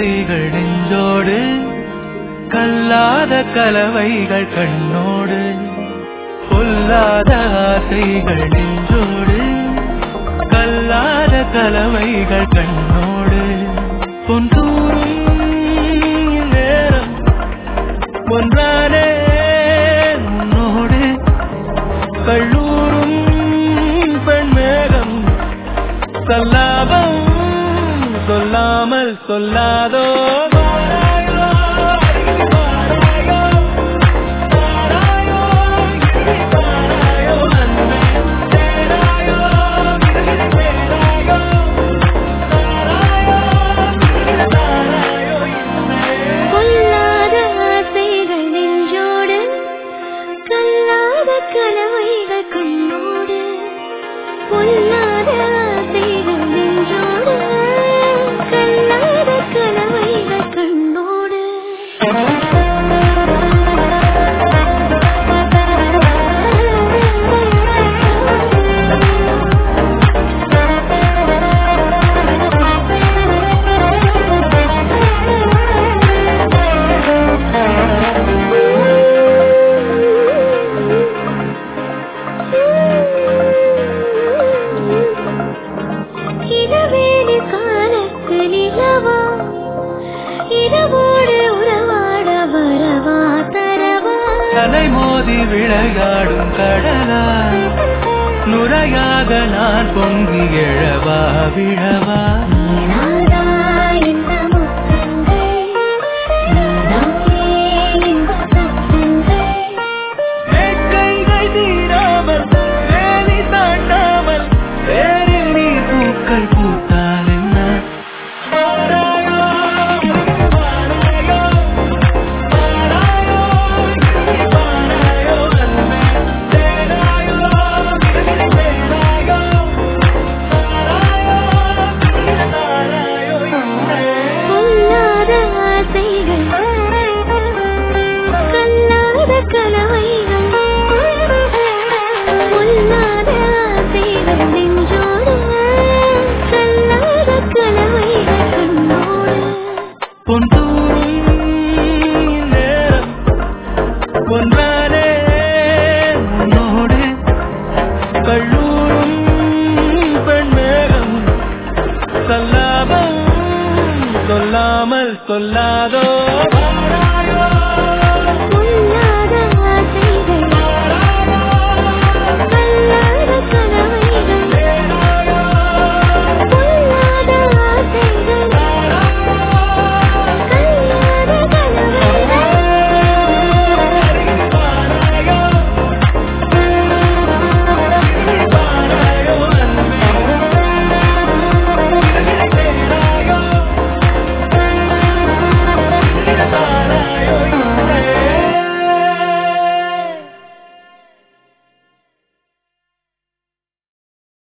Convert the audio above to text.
ஆசைகள் நெஞ்சோடு கல்லாத கலவைகள் கண்ணோடு பொல்லாத ஆசைகள் நெஞ்சோடு கல்லாத கலவைகள் கண்ணோடு பொன்தூரும் நேரம் ஒன்றானே உன்னோடு கல்லூரும் பெண்மேகம் சல்லாபம் சொல்லாமல் சொல்லாதோ வாராயோ, வாராயோ, வாராயோ, வாராயோ, அன்பே, தேடாயோ, தேடாயோ, தாராயோ, தாராயோ, இன்பே. பொல்லாத ஆசைகள் நெஞ்சோடு கல்லாத கனவைகள் கண்ணோடு பொல்லாத ஆசைகள் நெஞ்சோடு கல்லாத கனவைகள் கண்ணோடு இரவேலி காலத்து நிலவா இரவோடு உறவாட வரவா தரவா தலை மோதி விளையாடும் கடலா நுரையாக நான் பொங்கி எழவா விழவா நீனாதா இந்த முத்தங்கள் நீதானே இந்த சத்தங்கள் வேட்கைகள் தீராமல் வேலி தாண்டாமல் வேரில் நீ பூக்கள் பூத்தால் என்ன வாராயோ, வாராயோ, வாராயோ, வாராயோ, அன்பே, தேடாயோ, தேடாயோ, தாராயோ, தாராயோ, இன்பே. பொல்லாத ஆசைகள் கல்லாத கனவைகள் பொல்லாத ஆசைகள் நெஞ்சோடு கல்லாத கனவைகள் கண்ணோடு பொன்தூரும் நேரம் ஒன்றானே உன்னோடு கல்லூரும் பெண்மேகம் சல்லாபம் சொல்லாமல் சொல்லாதோ வாராயோ,